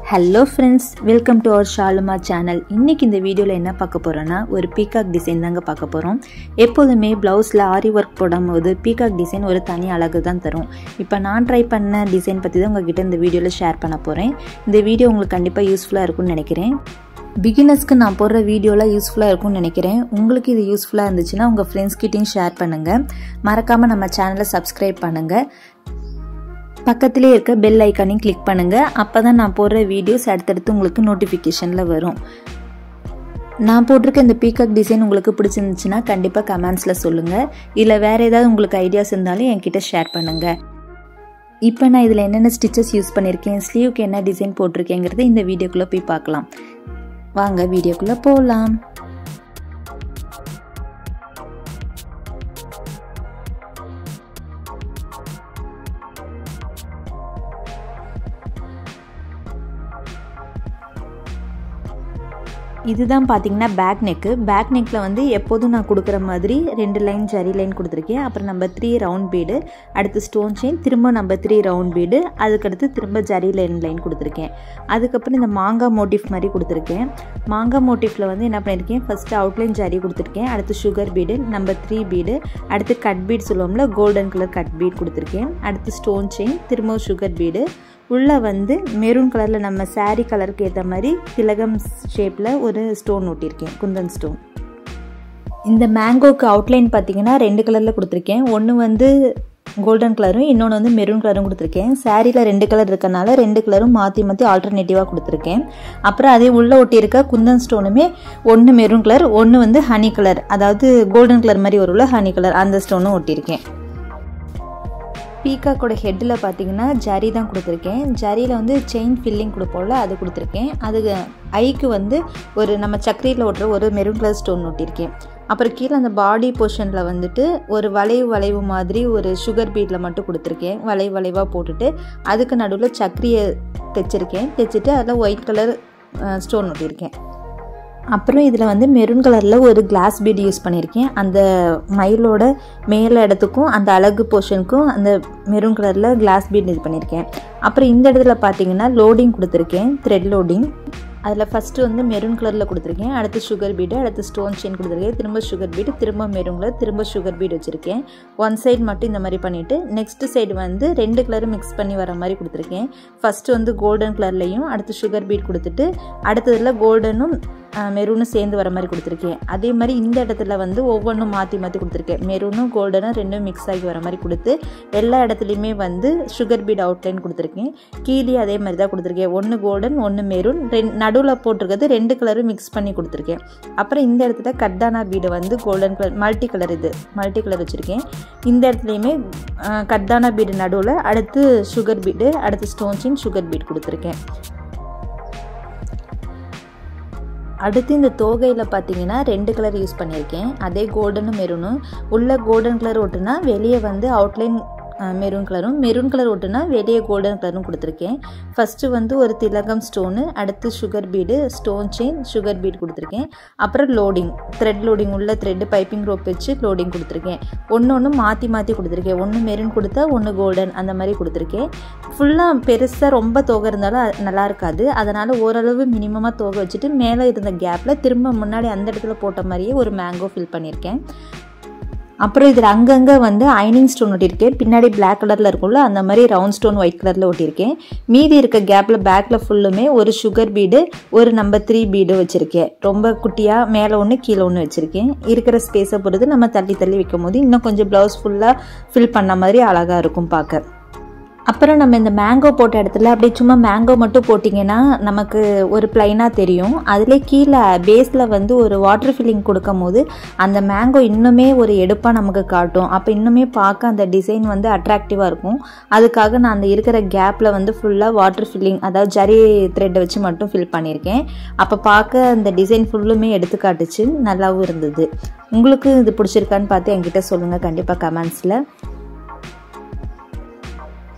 hello friends welcome to our Shaluma channel இன்றைக்கி இந்த வீடியோவில் என்ன பார்க்க போகிறோன்னா ஒரு பீகாக் டிசைன் தாங்க பார்க்க போகிறோம் எப்போதுமே ப்ளவுஸில் ஆரி ஒர்க் போடும்போது பீகாக் டிசைன் ஒரு தனி அழகு தான் தரும் இப்போ நான் ட்ரை பண்ண டிசைன் பற்றி தான் உங்ககிட்ட இந்த வீடியோவில் ஷேர் பண்ண போகிறேன் இந்த வீடியோ உங்களுக்கு கண்டிப்பாக யூஸ்ஃபுல்லாக இருக்கும்னு நினைக்கிறேன் பிகினர்ஸ்க்கு நான் போடுற வீடியோலாம் யூஸ்ஃபுல்லாக இருக்கும்னு நினைக்கிறேன் உங்களுக்கு இது யூஸ்ஃபுல்லாக இருந்துச்சுன்னா உங்கள் ஃப்ரெண்ட்ஸ்கிட்டையும் ஷேர் பண்ணுங்கள் மறக்காமல் நம்ம சேனலை சப்ஸ்கிரைப் பண்ணுங்கள் பக்கத்திலே இருக்க பெல் ஐக்கானையும் கிளிக் பண்ணுங்கள் அப்போ தான் நான் போடுற வீடியோஸ் அடுத்தடுத்து உங்களுக்கு நோட்டிஃபிகேஷனில் வரும் நான் போட்டிருக்க இந்த பீகாக் டிசைன் உங்களுக்கு பிடிச்சிருந்துச்சுன்னா கண்டிப்பாக கமெண்ட்ஸில் சொல்லுங்கள் இல்லை வேறு ஏதாவது உங்களுக்கு ஐடியாஸ் இருந்தாலும் என்கிட்ட ஷேர் பண்ணுங்கள் இப்போ நான் இதில் என்னென்ன ஸ்டிச்சஸ் யூஸ் பண்ணியிருக்கேன் ஸ்லீவுக்கு என்ன டிசைன் போட்டிருக்கேங்கிறத இந்த வீடியோக்குள்ளே போய் பார்க்கலாம் வாங்க வீடியோக்குள்ளே போகலாம் இதுதான் பார்த்தீங்கன்னா பேக் நெக்கு பேக் நெக்கில் வந்து எப்போதும் நான் கொடுக்குற மாதிரி ரெண்டு லைன் ஜரி லைன் கொடுத்துருக்கேன் அப்புறம் நம்பர் த்ரீ ரவுண்ட் பீடு அடுத்து ஸ்டோன் செயின் திரும்ப நம்பர் த்ரீ ரவுண்ட் பீடு அதுக்கடுத்து திரும்ப ஜரி லைன் லைன் கொடுத்துருக்கேன் அதுக்கப்புறம் இந்த மாங்காய் மோட்டிஃப் மாதிரி கொடுத்துருக்கேன் மாங்காய் மோட்டிஃபில் வந்து என்ன பண்ணியிருக்கேன் ஃபஸ்ட்டு அவுட்லைன் ஜரி கொடுத்துருக்கேன் அடுத்து sugar bead number three bead அடுத்து கட் பீட் சொல்லுவோம்ல கோல்டன் கலர் கட் பீட் கொடுத்துருக்கேன் அடுத்து ஸ்டோன் செயின் திரும்ப சுகர் பீடு உள்ளே வந்து மெரூன் கலரில் நம்ம சாரீ கலருக்கு ஏற்ற மாதிரி திலகம் ஷேப்பில் ஒரு ஸ்டோன் ஒட்டியிருக்கேன் குந்தன் ஸ்டோன் இந்த மேங்கோக்கு அவுட்லைன் பார்த்தீங்கன்னா ரெண்டு கலரில் கொடுத்துருக்கேன் ஒன்று வந்து கோல்டன் கலரும் இன்னொன்று வந்து மெரூன் கலரும் கொடுத்துருக்கேன் சாரியில் ரெண்டு கலர் இருக்கனால ரெண்டு கலரும் மாற்றி மாற்றி ஆல்டர்னேட்டிவாக கொடுத்துருக்கேன் அப்புறம் அதே உள்ளே ஒட்டியிருக்க குந்தன் ஸ்டோனுமே ஒன்று மெரூன் கலர் ஒன்று வந்து ஹனி கலர் அதாவது கோல்டன் கலர் மாதிரி வரும்ல ஹனி கலர் அந்த ஸ்டோனும் ஒட்டியிருக்கேன் பீகாக்கோட ஹெட்டில் பார்த்தீங்கன்னா ஜரி தான் கொடுத்துருக்கேன் ஜரியில் வந்து செயின் ஃபில்லிங் கொடுப்போம்ல அது கொடுத்துருக்கேன் அது ஐக்கு வந்து ஒரு நம்ம சக்கரையில் ஓட்டுற ஒரு மெரூன் கலர் ஸ்டோன் ஒட்டியிருக்கேன் அப்புறம் கீழே அந்த பாடி போர்ஷனில் வந்துட்டு ஒரு வளைவு வளைவு மாதிரி ஒரு சுகர் பீட்டில் மட்டும் கொடுத்துருக்கேன் வளைவு வளைவாக போட்டுட்டு அதுக்கு நடுவில் சக்கரியை தைச்சிருக்கேன் தைச்சிட்டு அதில் ஒயிட் கலர் ஸ்டோன் ஒட்டியிருக்கேன் அப்புறம் இதில் வந்து மெரூன் கலரில் ஒரு கிளாஸ் பீட் யூஸ் பண்ணியிருக்கேன் அந்த மயிலோட மேலே இடத்துக்கும் அந்த அழகு போர்ஷனுக்கும் அந்த மெரூன் கலரில் கிளாஸ் பீட் இது பண்ணியிருக்கேன் அப்புறம் இந்த இடத்துல பார்த்தீங்கன்னா லோடிங் கொடுத்துருக்கேன் த்ரெட் லோடிங் அதில் ஃபஸ்ட்டு வந்து மெரூன் கலரில் கொடுத்துருக்கேன் அடுத்து சுகர் பீடு அடுத்து ஸ்டோன் செயின் கொடுத்துருக்கேன் திரும்ப சுகர் பீடு திரும்ப மெரூன் கலர் திரும்ப சுகர் பீடு வச்சுருக்கேன் ஒன் சைடு மட்டும் இந்த மாதிரி பண்ணிவிட்டு நெக்ஸ்ட் சைடு வந்து ரெண்டு கலரும் மிக்ஸ் பண்ணி வர மாதிரி கொடுத்துருக்கேன் ஃபஸ்ட்டு வந்து கோல்டன் கலர்லேயும் அடுத்து சுகர் பீட் கொடுத்துட்டு அடுத்ததில் கோல்டனும் மெரூனும் சேர்ந்து வர மாதிரி கொடுத்துருக்கேன் அதே மாதிரி இந்த இடத்துல வந்து ஒவ்வொன்றும் மாற்றி மாற்றி கொடுத்துருக்கேன் மெரூனும் கோல்டனும் ரெண்டும் மிக்ஸ் ஆகி வர மாதிரி கொடுத்து எல்லா இடத்துலையுமே வந்து சுகர் பீட் அவுட்லைன் கொடுத்துருக்கேன் கீழே அதே மாதிரி தான் கொடுத்துருக்கேன் ஒன்று கோல்டன் ஒன்று மெரூன் ரெண் நடுவில் போட்டிருக்கிறது ரெண்டு கலரும் மிக்ஸ் பண்ணி கொடுத்துருக்கேன் அப்புறம் இந்த இடத்துல கட்டானா பீடு வந்து கோல்டன் கலர் மல்டி கலர் இது மல்டி கலர் வச்சுருக்கேன் இந்த இடத்துலையுமே கட்டானா பீடு நடுவில் அடுத்து சுகர் பீடு அடுத்து ஸ்டோன் சின் சுகர் பீட் கொடுத்துருக்கேன் அடுத்து இந்த தோகையில் பார்த்தீங்கன்னா ரெண்டு கலர் யூஸ் பண்ணியிருக்கேன் அதே கோல்டனும் மெரூனும் உள்ள கோல்டன் கலர் ஒட்டுனா வெளியே வந்து அவுட்லைன் மெரூன் கலரும் மெரூன் கலர் ஒட்டுனா வெளியே கோல்டன் கலரும் கொடுத்துருக்கேன் ஃபஸ்ட்டு வந்து ஒரு திலகம் ஸ்டோனு அடுத்து sugar bead stone chain sugar bead கொடுத்துருக்கேன் அப்புறம் லோடிங் த்ரெட் லோடிங் உள்ள த்ரெட்டு பைப்பிங் ரோப் வச்சு லோடிங் கொடுத்துருக்கேன் ஒன்று ஒன்று மாற்றி மாற்றி கொடுத்துருக்கேன் ஒன்று மெரூன் கொடுத்தா ஒன்று கோல்டன் அந்த மாதிரி கொடுத்துருக்கேன் ஃபுல்லாக பெருசாக ரொம்ப தொகை இருந்தாலும் நல்லா இருக்காது அதனால் ஓரளவு மினிமமாக தொகை வச்சுட்டு மேலே இருந்த கேப்பில் திரும்ப முன்னாடி அந்த இடத்துல போட்ட மாதிரியே ஒரு மேங்கோ ஃபில் பண்ணியிருக்கேன் அப்புறம் இதில் அங்கங்கே வந்து ஐனிங் ஸ்டோன் ஒட்டியிருக்கேன் பின்னாடி பிளாக் கலரில் இருக்கும்ல அந்த மாதிரி ரவுண்ட் ஸ்டோன் ஒயிட் கலரில் ஒட்டியிருக்கேன் மீதி இருக்க கேப்பில் பேக்கில் ஃபுல்லுமே ஒரு சுகர் பீடு ஒரு நம்பர் த்ரீ பீடு வச்சுருக்கேன் ரொம்ப குட்டியாக மேலே ஒன்று கீழே ஒன்று வச்சுருக்கேன் இருக்கிற ஸ்பேஸை பொறுத்து நம்ம தள்ளி தள்ளி வைக்கும் போது இன்னும் கொஞ்சம் ப்ளவுஸ் ஃபுல்லாக ஃபில் பண்ண மாதிரி அழகாக இருக்கும் பார்க்க அப்புறம் நம்ம இந்த மேங்கோ போட்ட இடத்துல அப்படியே சும்மா மேங்கோ மட்டும் போட்டிங்கன்னா நமக்கு ஒரு ப்ளைனாக தெரியும் அதிலே கீழே பேஸில் வந்து ஒரு வாட்டர் ஃபில்லிங் கொடுக்கும் போது அந்த மேங்கோ இன்னுமே ஒரு எடுப்பாக நமக்கு காட்டும் அப்போ இன்னுமே பார்க்க அந்த டிசைன் வந்து அட்ராக்டிவாக இருக்கும் அதுக்காக நான் அந்த இருக்கிற கேப்பில் வந்து ஃபுல்லாக வாட்டர் ஃபில்லிங் அதாவது ஜரி த்ரெட்டை வச்சு மட்டும் ஃபில் பண்ணியிருக்கேன் அப்போ பார்க்க அந்த டிசைன் ஃபுல்லுமே எடுத்து காட்டுச்சு நல்லாவும் இருந்தது உங்களுக்கு இது பிடிச்சிருக்கான்னு பார்த்து என்கிட்ட சொல்லுங்கள் கண்டிப்பாக கமெண்ட்ஸில்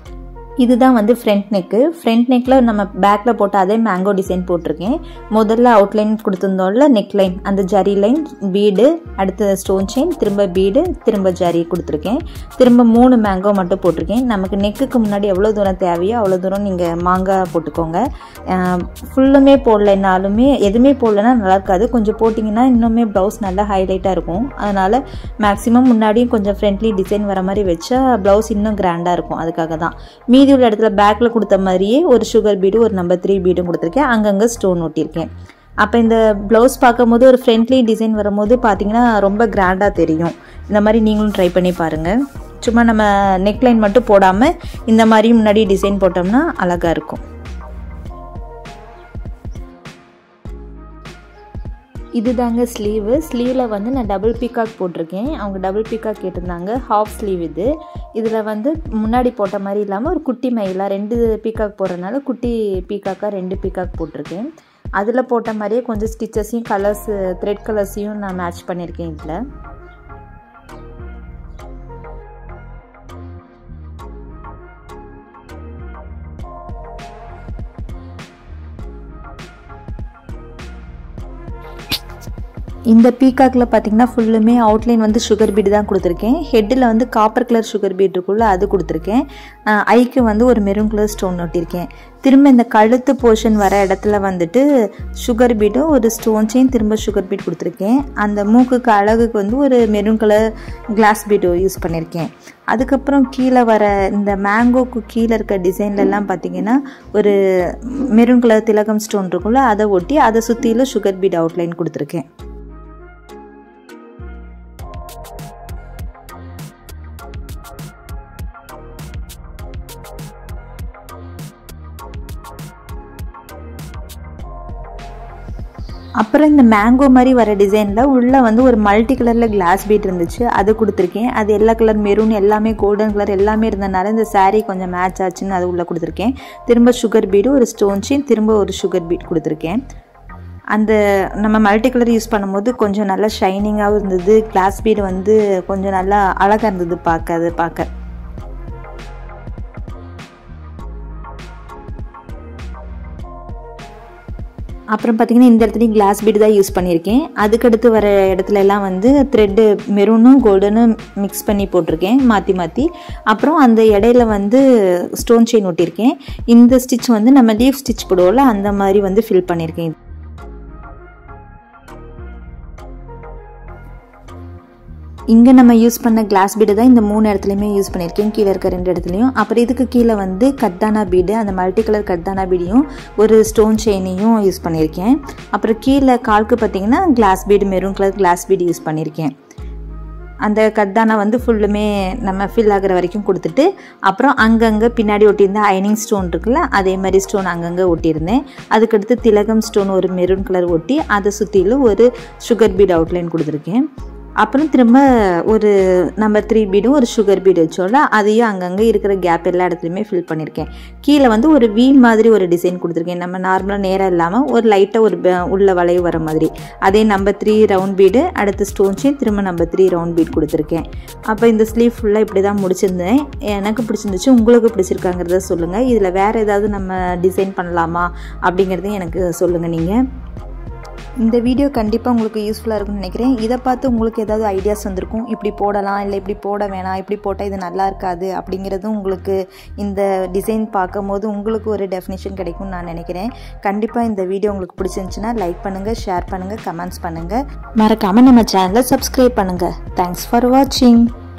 இதுதான் வந்து ஃப்ரண்ட் நெக்கு ஃப்ரண்ட் நெக்கில் நம்ம பேக்கில் போட்ட அதே மேங்கோ டிசைன் போட்டிருக்கேன் முதல்ல அவுட்லைன் கொடுத்துருந்தோம்ல நெக் லைன் அந்த ஜரி லைன் பீடு அடுத்து ஸ்டோன் செயின் திரும்ப பீடு திரும்ப ஜரி கொடுத்துருக்கேன் திரும்ப மூணு மேங்கோ மட்டும் போட்டிருக்கேன் நமக்கு நெக்குக்கு முன்னாடி எவ்வளோ தூரம் தேவையோ அவ்வளோ தூரம் நீங்கள் மாங்காய் போட்டுக்கோங்க ஃபுல்லுமே போடலைனாலுமே எதுவுமே போடலைன்னா நல்லா இருக்காது கொஞ்சம் போட்டிங்கன்னா இன்னுமே ப்ளவுஸ் நல்லா ஹைலைட்டாக இருக்கும் அதனால் மேக்ஸிமம் முன்னாடியும் கொஞ்சம் ஃப்ரெண்ட்லி டிசைன் வர மாதிரி வச்சா ப்ளவுஸ் இன்னும் கிராண்டாக இருக்கும் அதுக்காக தான் மீதி உள்ள இடத்துல பேக்கில் கொடுத்த மாதிரியே ஒரு சுகர் பீடு ஒரு நம்பர் த்ரீ பீடும் கொடுத்துருக்கேன் அங்கங்கே ஸ்டோன் ஒட்டியிருக்கேன் அப்போ இந்த ப்ளவுஸ் பார்க்கும்போது ஒரு ஃப்ரெண்ட்லி டிசைன் வரும்போது பார்த்தீங்கன்னா ரொம்ப கிராண்டாக தெரியும் இந்த மாதிரி நீங்களும் ட்ரை பண்ணி பாருங்கள் சும்மா நம்ம நெக்லைன் மட்டும் போடாமல் இந்த மாதிரி முன்னாடி டிசைன் போட்டோம்னா அழகாக இருக்கும் இது தாங்க ஸ்லீவு ஸ்லீவில் வந்து நான் டபுள் பீக்காக் போட்டிருக்கேன் அவங்க டபுள் பீக்காக் கேட்டிருந்தாங்க ஹாஃப் ஸ்லீவ் இது இதில் வந்து முன்னாடி போட்ட மாதிரி இல்லாமல் ஒரு குட்டி மயிலாக ரெண்டு பீக்காக் போடுறதுனால குட்டி பீக்காக்காக ரெண்டு பீக்காக் போட்டிருக்கேன் அதில் போட்ட மாதிரியே கொஞ்சம் ஸ்டிச்சஸையும் கலர்ஸ் த்ரெட் கலர்ஸையும் நான் மேட்ச் பண்ணியிருக்கேன் இதில் இந்த பீகாக்கில் பார்த்தீங்கன்னா ஃபுல்லுமே அவுட்லைன் வந்து சுகர் பீடு தான் கொடுத்துருக்கேன் ஹெட்டில் வந்து காப்பர் கலர் சுகர் பீட் இருக்குள்ள அது கொடுத்துருக்கேன் ஐக்கு வந்து ஒரு மெரூன் கலர் ஸ்டோன் ஒட்டியிருக்கேன் திரும்ப இந்த கழுத்து போர்ஷன் வர இடத்துல வந்துட்டு சுகர் பீடும் ஒரு ஸ்டோன் செயின் திரும்ப சுகர் பீட் கொடுத்துருக்கேன் அந்த மூக்குக்கு அழகுக்கு வந்து ஒரு maroon colour glass bead use பண்ணியிருக்கேன் அதுக்கப்புறம் கீழே வர இந்த மேங்கோக்கு கீழே இருக்க டிசைன்லலாம் பார்த்தீங்கன்னா ஒரு மெரூன் கலர் திலகம் ஸ்டோன் இருக்கும்ல அதை ஒட்டி அதை சுற்றிலும் சுகர் பீட் அவுட்லைன் கொடுத்துருக்கேன் அப்புறம் இந்த மேங்கோ மாதிரி வர டிசைனில் உள்ளே வந்து ஒரு மல்டி கலரில் கிளாஸ் பீட் இருந்துச்சு அது கொடுத்துருக்கேன் அது எல்லா கலர் மெரூன் எல்லாமே கோல்டன் கலர் எல்லாமே இருந்தனால இந்த சாரீ கொஞ்சம் மேட்ச் ஆச்சுன்னு அது உள்ளே கொடுத்துருக்கேன் திரும்ப சுகர் பீடு ஒரு ஸ்டோன் செயின் திரும்ப ஒரு சுகர் பீட் கொடுத்துருக்கேன் அந்த நம்ம மல்டி கலர் யூஸ் பண்ணும்போது கொஞ்சம் நல்லா ஷைனிங்காகவும் இருந்தது கிளாஸ் பீடு வந்து கொஞ்சம் நல்லா அழகாக இருந்தது பார்க்க அது பார்க்க அப்புறம் பார்த்திங்கன்னா இந்த இடத்துலையும் கிளாஸ் பீடு தான் யூஸ் பண்ணியிருக்கேன் அதுக்கடுத்து வர இடத்துல எல்லாம் வந்து த்ரெட்டு மெரூனும் கோல்டனும் மிக்ஸ் பண்ணி போட்டிருக்கேன் மாற்றி மாற்றி அப்புறம் அந்த இடையில வந்து ஸ்டோன் செயின் ஒட்டியிருக்கேன் இந்த ஸ்டிச் வந்து நம்ம லீஃப் ஸ்டிச் போடுவோம்ல அந்த மாதிரி வந்து ஃபில் பண்ணியிருக்கேன் இங்கே நம்ம யூஸ் பண்ண கிளாஸ் பீடு தான் இந்த மூணு இடத்துலையுமே யூஸ் பண்ணியிருக்கேன் கீழே இருக்க ரெண்டு இடத்துலையும் அப்புறம் இதுக்கு கீழே வந்து கட்டானா பீடு அந்த மல்டி கலர் கட்டானா பீடையும் ஒரு ஸ்டோன் செயினையும் யூஸ் பண்ணியிருக்கேன் அப்புறம் கீழே கால்க்கு பார்த்தீங்கன்னா glass bead maroon colour glass bead use பண்ணியிருக்கேன் அந்த கத்தானா வந்து ஃபுல்லுமே நம்ம ஃபில் ஆகிற வரைக்கும் கொடுத்துட்டு அப்புறம் அங்கங்கே பின்னாடி ஒட்டியிருந்த அயனிங் ஸ்டோன் இருக்குல்ல அதே மாதிரி ஸ்டோன் அங்கங்கே ஒட்டியிருந்தேன் அதுக்கடுத்து திலகம் ஸ்டோன் ஒரு மெரூன் கலர் ஒட்டி அதை சுற்றிலும் ஒரு சுகர் பீட் அவுட்லைன் கொடுத்துருக்கேன் அப்புறம் திரும்ப ஒரு நம்பர் த்ரீ பீடும் ஒரு சுகர் பீடு வச்சோம்ல அதையும் அங்கங்கே இருக்கிற கேப் எல்லா இடத்துலையுமே ஃபில் பண்ணியிருக்கேன் கீழே வந்து ஒரு வீ மாதிரி ஒரு டிசைன் கொடுத்துருக்கேன் நம்ம நார்மலாக நேராக இல்லாமல் ஒரு லைட்டாக ஒரு உள்ள வளைவு வர மாதிரி அதே நம்பர் த்ரீ ரவுண்ட் பீடு அடுத்து ஸ்டோன் செயின் திரும்ப நம்பர் த்ரீ ரவுண்ட் பீட் கொடுத்துருக்கேன் அப்போ இந்த ஸ்லீவ் ஃபுல்லாக இப்படி தான் முடிச்சிருந்தேன் எனக்கு பிடிச்சிருந்துச்சு உங்களுக்கு பிடிச்சிருக்காங்கிறத சொல்லுங்கள் இதில் வேறு ஏதாவது நம்ம டிசைன் பண்ணலாமா அப்படிங்கிறதையும் எனக்கு சொல்லுங்கள் நீங்கள் இந்த வீடியோ கண்டிப்பாக உங்களுக்கு யூஸ்ஃபுல்லாக இருக்கும்னு நினைக்கிறேன் இதை பார்த்து உங்களுக்கு ஏதாவது ஐடியாஸ் வந்திருக்கும் இப்படி போடலாம் இல்லை இப்படி போட வேணாம் இப்படி போட்டால் இது நல்லா இருக்காது அப்படிங்கிறதும் உங்களுக்கு இந்த டிசைன் பார்க்கும் போது உங்களுக்கு ஒரு டெஃபினேஷன் கிடைக்கும்னு நான் நினைக்கிறேன் கண்டிப்பாக இந்த வீடியோ உங்களுக்கு பிடிச்சிருந்துச்சுன்னா லைக் பண்ணுங்கள் ஷேர் பண்ணுங்கள் கமெண்ட்ஸ் பண்ணுங்கள் மறக்காமல் நம்ம சேனலை சப்ஸ்கிரைப் பண்ணுங்கள் தேங்க்ஸ் ஃபார் வாட்சிங்